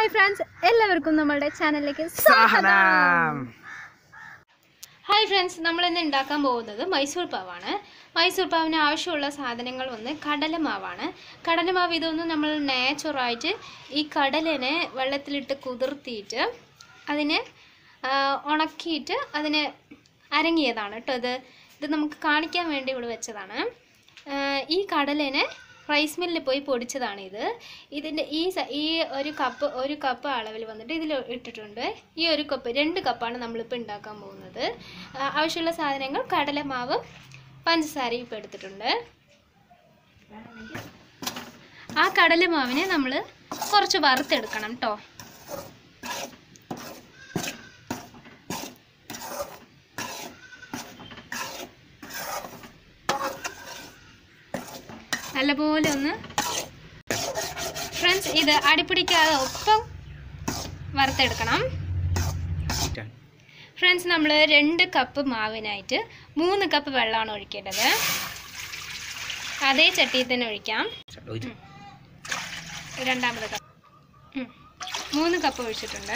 Hi friends എല്ലാവർക്കും നമ്മളുടെ ചാനലിലേക്ക് സഹനം ഹായ് ഫ്രണ്ട്സ് നമ്മൾ ഇന്ന് ഉണ്ടാക്കാൻ പോകുന്നത് മൈസൂർ പാവാണ് മൈസൂർ പാവിന് ആവശ്യമുള്ള സാധനങ്ങൾ ഒന്ന് കടലമാവാണ് കടലമാവ് ഇതൊന്നും നമ്മൾ നാച്ചുറായിട്ട് ഈ കടലിനെ വെള്ളത്തിലിട്ട് കുതിർത്തിയിട്ട് അതിനെ ആ, ഉണക്കിയിട്ട് അതിനെ അരങ്ങിയതാണ് കേട്ടോ ഇത് ഇത് നമുക്ക് കാണിക്കാൻ വേണ്ടി ഇവിടെ വെച്ചതാണ് ആ, ഈ കടലിനെ റൈസ് മില്ലിൽ പോയി പൊടിച്ചതാണ് ഇത് ഇതിൻ്റെ ഈ സ- ഈ ഒരു കപ്പ് ഒരു കപ്പ് അളവിൽ വന്നിട്ട് ഇതിൽ ഇട്ടിട്ടുണ്ട് ഈ ഒരു കപ്പ് രണ്ട് കപ്പാണ് നമ്മളിപ്പോൾ ഉണ്ടാക്കാൻ പോകുന്നത് ആ, ആവശ്യമുള്ള സാധനങ്ങൾ കടലമാവ് പഞ്ചസാരയും ഇപ്പോൾ എടുത്തിട്ടുണ്ട് ആ കടലമാവിനെ നമ്മൾ കുറച്ച് വറുത്തെടുക്കണം കേട്ടോ നല്ലപോലെ ഒന്ന് ഫ്രണ്ട്സ് ഇത് അടിപ്പിടിക്കാതെ ഒപ്പം വറുത്തെടുക്കണം ഫ്രണ്ട്സ് നമ്മൾ രണ്ട് കപ്പ് മാവിനായിട്ട് മൂന്ന് കപ്പ് വെള്ളമാണ് ഒഴിക്കേണ്ടത് അതേ ചട്ടിയിൽ തന്നെ ഒഴിക്കാം രണ്ടാമത് കപ്പ് ഉം. മൂന്ന് കപ്പ് ഒഴിച്ചിട്ടുണ്ട്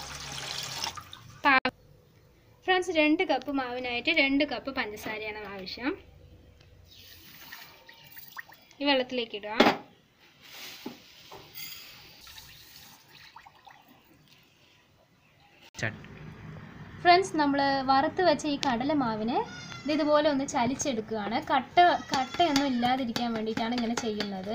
പാ- ഫ്രണ്ട്സ് രണ്ട് കപ്പ് മാവിനായിട്ട് രണ്ട് കപ്പ് പഞ്ചസാരയാണ് ആവശ്യം ഈ വെള്ളത്തിലേക്ക് ഇടുക ഫ്രണ്ട്സ് നമ്മൾ വറുത്ത് വെച്ച ഈ കടലമാവിനെ ഇത് ഇതുപോലെ ഒന്ന് ചലിച്ചെടുക്കുകയാണ് കട്ട കട്ടയൊന്നും ഇല്ലാതിരിക്കാൻ വേണ്ടിയിട്ടാണ് ഇങ്ങനെ ചെയ്യുന്നത്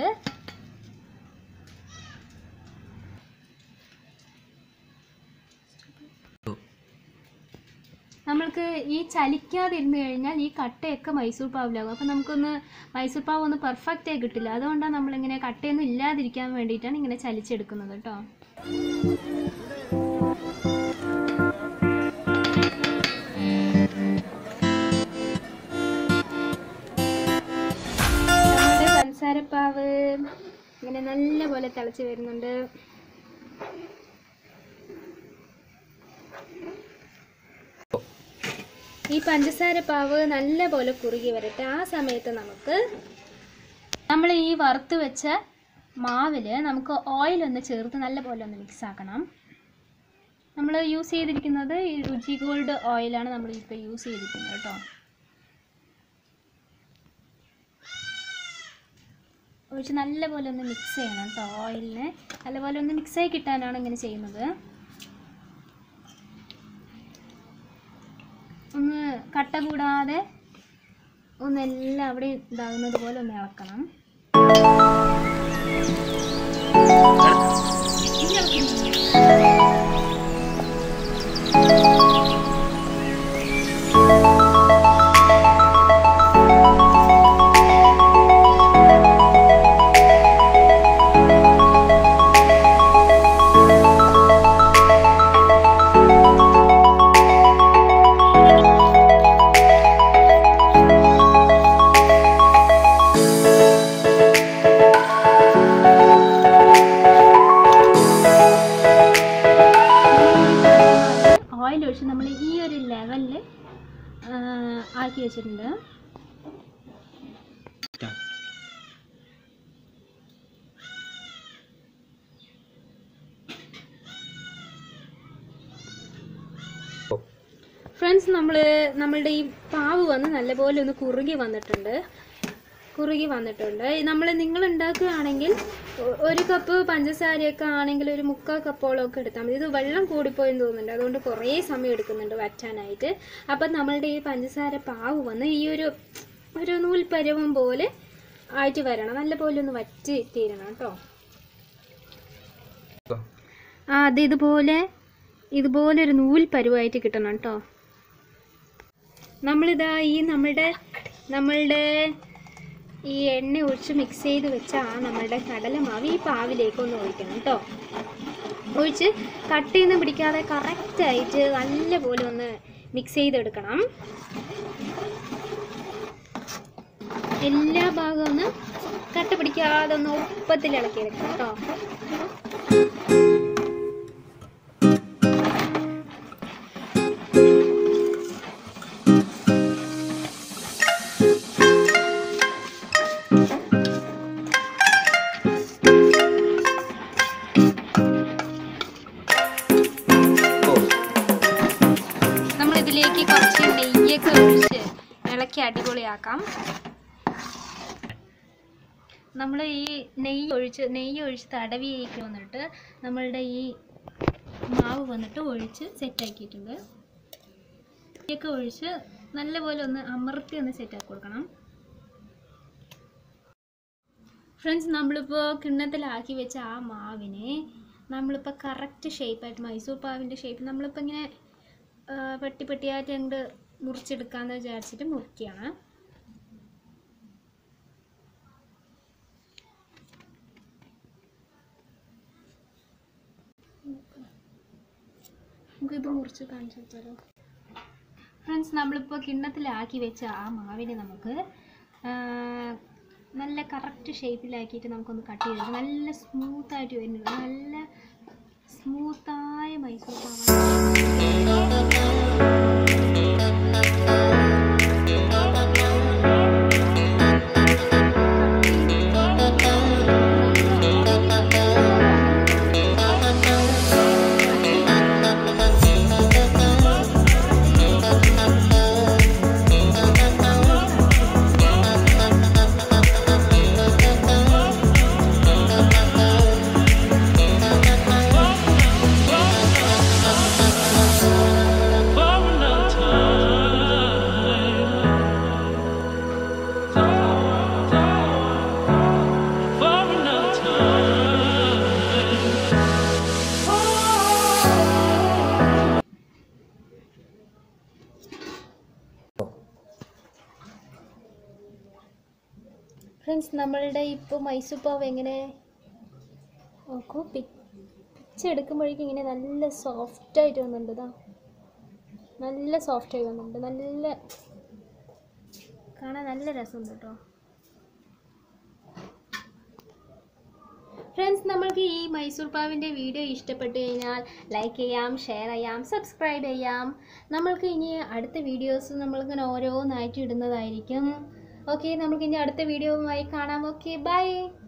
നമ്മൾക്ക് ഈ ചലിക്കാതിരുന്ന് കഴിഞ്ഞാൽ ഈ കട്ടയൊക്കെ മൈസൂർ പാവിലാകും അപ്പം നമുക്കൊന്ന് മൈസൂർ പാവ് ഒന്ന് പെർഫെക്റ്റ് ആയി കിട്ടില്ല അതുകൊണ്ടാണ് നമ്മളിങ്ങനെ കട്ടയൊന്നും ഇല്ലാതിരിക്കാൻ വേണ്ടിയിട്ടാണ് ഇങ്ങനെ ചലിച്ചെടുക്കുന്നത് കേട്ടോ നമ്മുടെ പഞ്ചസാരപ്പാവ് ഇങ്ങനെ നല്ല പോലെ തിളച്ച് വരുന്നുണ്ട് ഈ പഞ്ചസാര പാവ് നല്ല പോലെ കുറുകി വരട്ടെ ആ സമയത്ത് നമുക്ക് നമ്മൾ ഈ വറുത്ത് വെച്ച മാവിൽ നമുക്ക് ഓയിൽ ഒന്ന് ചേർത്ത് നല്ല പോലെ ഒന്ന് മിക്സ് ആക്കണം നമ്മൾ യൂസ് ചെയ്തിരിക്കുന്നത് ഈ രുചി ഗോൾഡ് ഓയിലാണ് നമ്മൾ ഇപ്പോൾ യൂസ് ചെയ്തിരിക്കുന്നത് കേട്ടോ ഒഴിച്ച് നല്ലപോലെ ഒന്ന് മിക്സ് ചെയ്യണം കേട്ടോ ഓയിലിനെ നല്ലപോലെ ഒന്ന് മിക്സായി കിട്ടാനാണ് ഇങ്ങനെ ചെയ്യുന്നത് ഒന്ന് കട്ട കൂടാതെ ഒന്ന് എല്ലാം അവിടെ ഇതാകുന്നത് പോലെ ഒന്ന് ഇളക്കണം ഓയിൽ ഒഴിച്ച് നമ്മൾ ഈ ഒരു ലെവലിൽ ആക്കി വെച്ചിട്ടുണ്ട് ഫ്രണ്ട്സ് നമ്മൾ നമ്മളുടെ ഈ പാവ് വന്ന് നല്ലപോലെ ഒന്ന് കുറുകി വന്നിട്ടുണ്ട് കുറുകി വന്നിട്ടുണ്ട് നമ്മൾ നിങ്ങൾ ഉണ്ടാക്കുകയാണെങ്കിൽ ഒ- ഒരു കപ്പ് പഞ്ചസാരയൊക്കെ ആണെങ്കിൽ ഒരു മുക്കാൽ കപ്പോളം ഒക്കെ എടുത്താൽ മതി ഇത് വെള്ളം കൂടിപ്പോയെന്ന് തോന്നുന്നുണ്ട് അതുകൊണ്ട് കുറേ സമയം എടുക്കുന്നുണ്ട് വറ്റാനായിട്ട് അപ്പം നമ്മളുടെ ഈ പഞ്ചസാര പാവ് വന്ന് ഈ ഒരു ഒരു നൂൽ പരുവം പോലെ ആയിട്ട് വരണം നല്ലപോലെ ഒന്ന് വറ്റി തീരണം കേട്ടോ ആ അത് ഇതുപോലെ ഇതുപോലെ ഒരു നൂൽ പരുവായിട്ട് കിട്ടണം കേട്ടോ നമ്മളിതാ ഈ നമ്മളുടെ നമ്മളുടെ ഈ എണ്ണ ഒഴിച്ച് മിക്സ് ചെയ്ത് വെച്ച ആ നമ്മളുടെ കടലമാവ് ഈ പാവിലേക്ക് ഒന്ന് ഒഴിക്കണം കേട്ടോ ഒഴിച്ച് കട്ടയൊന്നും പിടിക്കാതെ കറക്റ്റായിട്ട് നല്ലപോലെ ഒന്ന് മിക്സ് ചെയ്തെടുക്കണം എല്ലാ ഭാഗവും ഒന്ന് കട്ട പിടിക്കാതെ ഒന്ന് ഒപ്പത്തിൽ ഇളക്കിയെടുക്കണം കേട്ടോ കുറച്ച് നെയ്യൊക്കെ ഒഴിച്ച് ഇളക്കി അടിപൊളിയാക്കാം നമ്മൾ ഈ നെയ്യ് ഒഴിച്ച് നെയ്യ് ഒഴിച്ച് തടവിയേക്ക് വന്നിട്ട് നമ്മളുടെ ഈ മാവ് വന്നിട്ട് ഒഴിച്ച് സെറ്റാക്കിയിട്ടുണ്ട് നെയ്യൊക്കെ ഒഴിച്ച് നല്ലപോലെ ഒന്ന് അമർത്തി ഒന്ന് സെറ്റാക്കി കൊടുക്കണം ഫ്രണ്ട്സ് നമ്മളിപ്പോൾ കിണ്ണത്തിലാക്കി വെച്ച ആ മാവിനെ നമ്മളിപ്പോൾ കറക്റ്റ് ഷേപ്പായിട്ട് മൈസൂർ പാവിൻ്റെ ഷേപ്പ് നമ്മളിപ്പോൾ ഇങ്ങനെ ആ, പെട്ടി പെട്ടിയായിട്ട് അങ്ങോട്ട് മുറിച്ചെടുക്കാമെന്ന് വിചാരിച്ചിട്ട് മുറിക്കുകയാണ് നമുക്കിത് മുറിച്ച് കാണിച്ചു തരാമോ ഫ്രണ്ട്സ് നമ്മളിപ്പോൾ കിണ്ണത്തിലാക്കി വെച്ച ആ മാവിനെ നമുക്ക് ആ, നല്ല കറക്റ്റ് ഷേപ്പിലാക്കിയിട്ട് നമുക്കൊന്ന് കട്ട് ചെയ്തെടുക്കാം നല്ല സ്മൂത്തായിട്ട് വരുന്നുണ്ട് നല്ല സ്മൂത്തായ മൈസൂർ പാവാണ് For another time. For another time. Friends നമ്മളുടെ ഇപ്പോൾ മൈസൂർ പാവ് എങ്ങനെ നോക്കൂ പിച്ചെടുക്കുമ്പോഴേക്കും ഇങ്ങനെ നല്ല സോഫ്റ്റായിട്ട് വന്നിട്ടുണ്ട് ഇതാ നല്ല സോഫ്റ്റായി വന്നിട്ടുണ്ട് നല്ല കാണാൻ നല്ല രസമുണ്ട് കേട്ടോ ഫ്രണ്ട്സ് നമ്മൾക്ക് ഈ മൈസൂർ പാവിൻ്റെ വീഡിയോ ഇഷ്ടപ്പെട്ടു കഴിഞ്ഞാൽ ലൈക്ക് ചെയ്യാം ഷെയർ ചെയ്യാം സബ്സ്ക്രൈബ് ചെയ്യാം നമ്മൾക്ക് ഇനി അടുത്ത വീഡിയോസ് നമ്മളിങ്ങനെ ഓരോന്നായിട്ട് ഇടുന്നതായിരിക്കും ഓക്കെ നമുക്ക് ഇനി അടുത്ത വീഡിയോവുമായി കാണാം ഓക്കെ ബൈ